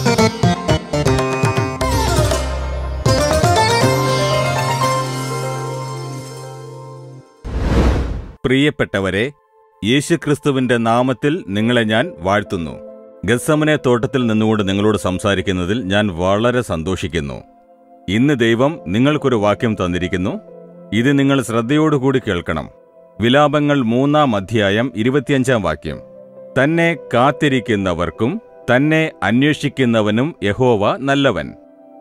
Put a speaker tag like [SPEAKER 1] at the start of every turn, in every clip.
[SPEAKER 1] പ്രിയപ്പെട്ടവരെ യേശുക്രിസ്തുവിന്റെ നാമത്തിൽ നിങ്ങളെ ഞാൻ വാഴ്ത്തുന്നു ഗസമനെ തോട്ടത്തിൽ നിന്നുകൊണ്ട് നിങ്ങളോട് സംസാരിക്കുന്നതിൽ ഞാൻ വളരെ സന്തോഷിക്കുന്നു ഇന്ന് ദൈവം നിങ്ങൾക്കൊരു വാക്യം തന്നിരിക്കുന്നു ഇത് നിങ്ങൾ ശ്രദ്ധയോടുകൂടി കേൾക്കണം വിലാപങ്ങൾ മൂന്നാം അധ്യായം ഇരുപത്തിയഞ്ചാം വാക്യം തന്നെ കാത്തിരിക്കുന്നവർക്കും തന്നെ അന്വേഷിക്കുന്നവനും യഹോവ നല്ലവൻ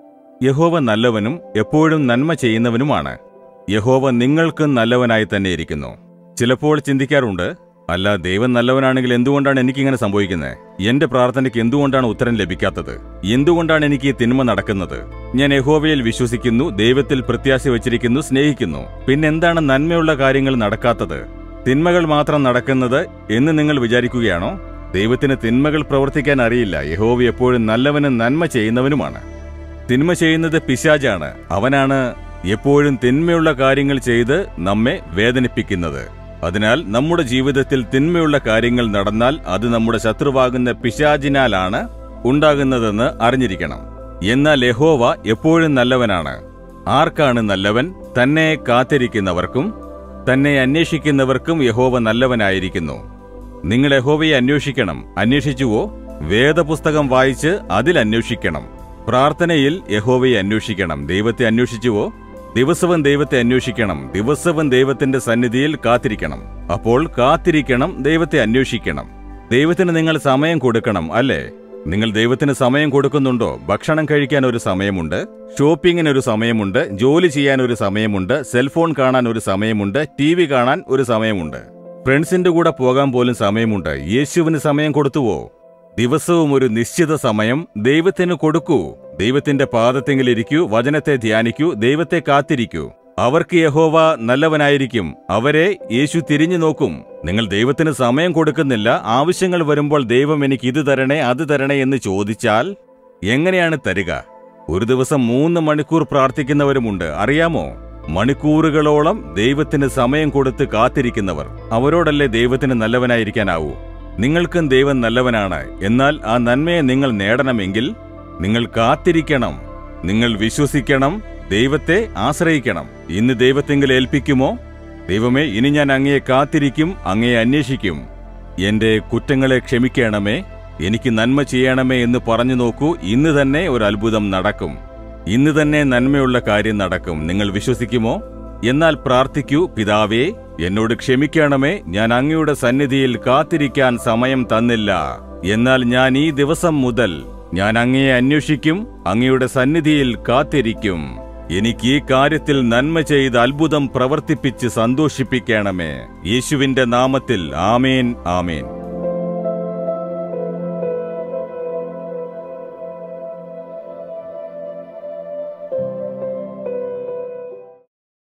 [SPEAKER 1] യഹോവ നല്ലവനും എപ്പോഴും നന്മ ചെയ്യുന്നവനുമാണ് യഹോവ നിങ്ങൾക്കും നല്ലവനായി തന്നെ ഇരിക്കുന്നു ചിലപ്പോൾ ചിന്തിക്കാറുണ്ട് അല്ല ദൈവം നല്ലവനാണെങ്കിൽ എന്തുകൊണ്ടാണ് എനിക്കിങ്ങനെ സംഭവിക്കുന്നത് എന്റെ പ്രാർത്ഥനയ്ക്ക് എന്തുകൊണ്ടാണ് ഉത്തരം ലഭിക്കാത്തത് എന്തുകൊണ്ടാണ് എനിക്ക് ഈ തിന്മ നടക്കുന്നത് ഞാൻ യഹോവയിൽ വിശ്വസിക്കുന്നു ദൈവത്തിൽ പ്രത്യാശ വച്ചിരിക്കുന്നു സ്നേഹിക്കുന്നു പിന്നെന്താണ് നന്മയുള്ള കാര്യങ്ങൾ നടക്കാത്തത് തിന്മകൾ മാത്രം നടക്കുന്നത് എന്ന് നിങ്ങൾ വിചാരിക്കുകയാണോ ദൈവത്തിന് തിന്മകൾ പ്രവർത്തിക്കാൻ അറിയില്ല യഹോവ എപ്പോഴും നല്ലവനും നന്മ ചെയ്യുന്നവനുമാണ് തിന്മ ചെയ്യുന്നത് പിശാജാണ് അവനാണ് എപ്പോഴും തിന്മയുള്ള കാര്യങ്ങൾ ചെയ്ത് നമ്മെ വേദനിപ്പിക്കുന്നത് അതിനാൽ നമ്മുടെ ജീവിതത്തിൽ തിന്മയുള്ള കാര്യങ്ങൾ നടന്നാൽ അത് നമ്മുടെ ശത്രുവാകുന്ന പിശാജിനാലാണ് ഉണ്ടാകുന്നതെന്ന് അറിഞ്ഞിരിക്കണം എന്നാൽ യഹോവ എപ്പോഴും നല്ലവനാണ് ആർക്കാണ് നല്ലവൻ തന്നെ കാത്തിരിക്കുന്നവർക്കും തന്നെ അന്വേഷിക്കുന്നവർക്കും യഹോവ നല്ലവനായിരിക്കുന്നു നിങ്ങൾ യഹോവയെ അന്വേഷിക്കണം അന്വേഷിച്ചുവോ വേദപുസ്തകം വായിച്ച് അതിൽ അന്വേഷിക്കണം പ്രാർത്ഥനയിൽ യഹോവയെ അന്വേഷിക്കണം ദൈവത്തെ അന്വേഷിച്ചുവോ ദിവസവും ദൈവത്തെ അന്വേഷിക്കണം ദിവസവും ദൈവത്തിന്റെ സന്നിധിയിൽ കാത്തിരിക്കണം അപ്പോൾ കാത്തിരിക്കണം ദൈവത്തെ അന്വേഷിക്കണം ദൈവത്തിന് നിങ്ങൾ സമയം കൊടുക്കണം അല്ലേ നിങ്ങൾ ദൈവത്തിന് സമയം കൊടുക്കുന്നുണ്ടോ ഭക്ഷണം കഴിക്കാൻ ഒരു സമയമുണ്ട് ഷോപ്പിങ്ങിന് ഒരു സമയമുണ്ട് ജോലി ചെയ്യാൻ ഒരു സമയമുണ്ട് സെൽഫോൺ കാണാൻ ഒരു സമയമുണ്ട് ടി വി കാണാൻ ഒരു സമയമുണ്ട് ഫ്രണ്ട്സിന്റെ കൂടെ പോകാൻ പോലും സമയമുണ്ട് യേശുവിന് സമയം കൊടുത്തുവോ ദിവസവും ഒരു നിശ്ചിത സമയം ദൈവത്തിന് കൊടുക്കൂ ദൈവത്തിന്റെ പാദത്തെങ്കിൽ ഇരിക്കൂ വചനത്തെ ധ്യാനിക്കൂ ദൈവത്തെ കാത്തിരിക്കൂ അവർക്ക് യഹോവ നല്ലവനായിരിക്കും അവരെ യേശു തിരിഞ്ഞു നോക്കും നിങ്ങൾ ദൈവത്തിന് സമയം കൊടുക്കുന്നില്ല ആവശ്യങ്ങൾ വരുമ്പോൾ ദൈവം എനിക്ക് ഇത് തരണേ അത് തരണേ എന്ന് ചോദിച്ചാൽ എങ്ങനെയാണ് തരിക ഒരു ദിവസം മൂന്ന് മണിക്കൂർ പ്രാർത്ഥിക്കുന്നവരുമുണ്ട് അറിയാമോ മണിക്കൂറുകളോളം ദൈവത്തിന് സമയം കൊടുത്ത് കാത്തിരിക്കുന്നവർ അവരോടല്ലേ ദൈവത്തിന് നല്ലവനായിരിക്കാനാവൂ നിങ്ങൾക്കും ദൈവം നല്ലവനാണ് എന്നാൽ ആ നന്മയെ നിങ്ങൾ നേടണമെങ്കിൽ നിങ്ങൾ കാത്തിരിക്കണം നിങ്ങൾ വിശ്വസിക്കണം ദൈവത്തെ ആശ്രയിക്കണം ഇന്ന് ദൈവത്തെങ്കിൽ ഏൽപ്പിക്കുമോ ദൈവമേ ഇനി ഞാൻ അങ്ങയെ കാത്തിരിക്കും അങ്ങയെ അന്വേഷിക്കും എന്റെ കുറ്റങ്ങളെ ക്ഷമിക്കണമേ എനിക്ക് നന്മ ചെയ്യണമേ എന്ന് പറഞ്ഞു നോക്കൂ ഇന്ന് തന്നെ ഒരു അത്ഭുതം നടക്കും ഇന്ന് തന്നെ നന്മയുള്ള കാര്യം നടക്കും നിങ്ങൾ വിശ്വസിക്കുമോ എന്നാൽ പ്രാർത്ഥിക്കൂ പിതാവേ എന്നോട് ക്ഷമിക്കണമേ ഞാൻ അങ്ങയുടെ സന്നിധിയിൽ കാത്തിരിക്കാൻ സമയം തന്നില്ല എന്നാൽ ഞാൻ ഈ ദിവസം മുതൽ ഞാൻ അങ്ങയെ അന്വേഷിക്കും അങ്ങയുടെ സന്നിധിയിൽ കാത്തിരിക്കും എനിക്ക് ഈ കാര്യത്തിൽ നന്മ ചെയ്ത് അത്ഭുതം പ്രവർത്തിപ്പിച്ച് സന്തോഷിപ്പിക്കണമേ യേശുവിന്റെ നാമത്തിൽ ആമേൻ ആമേൻ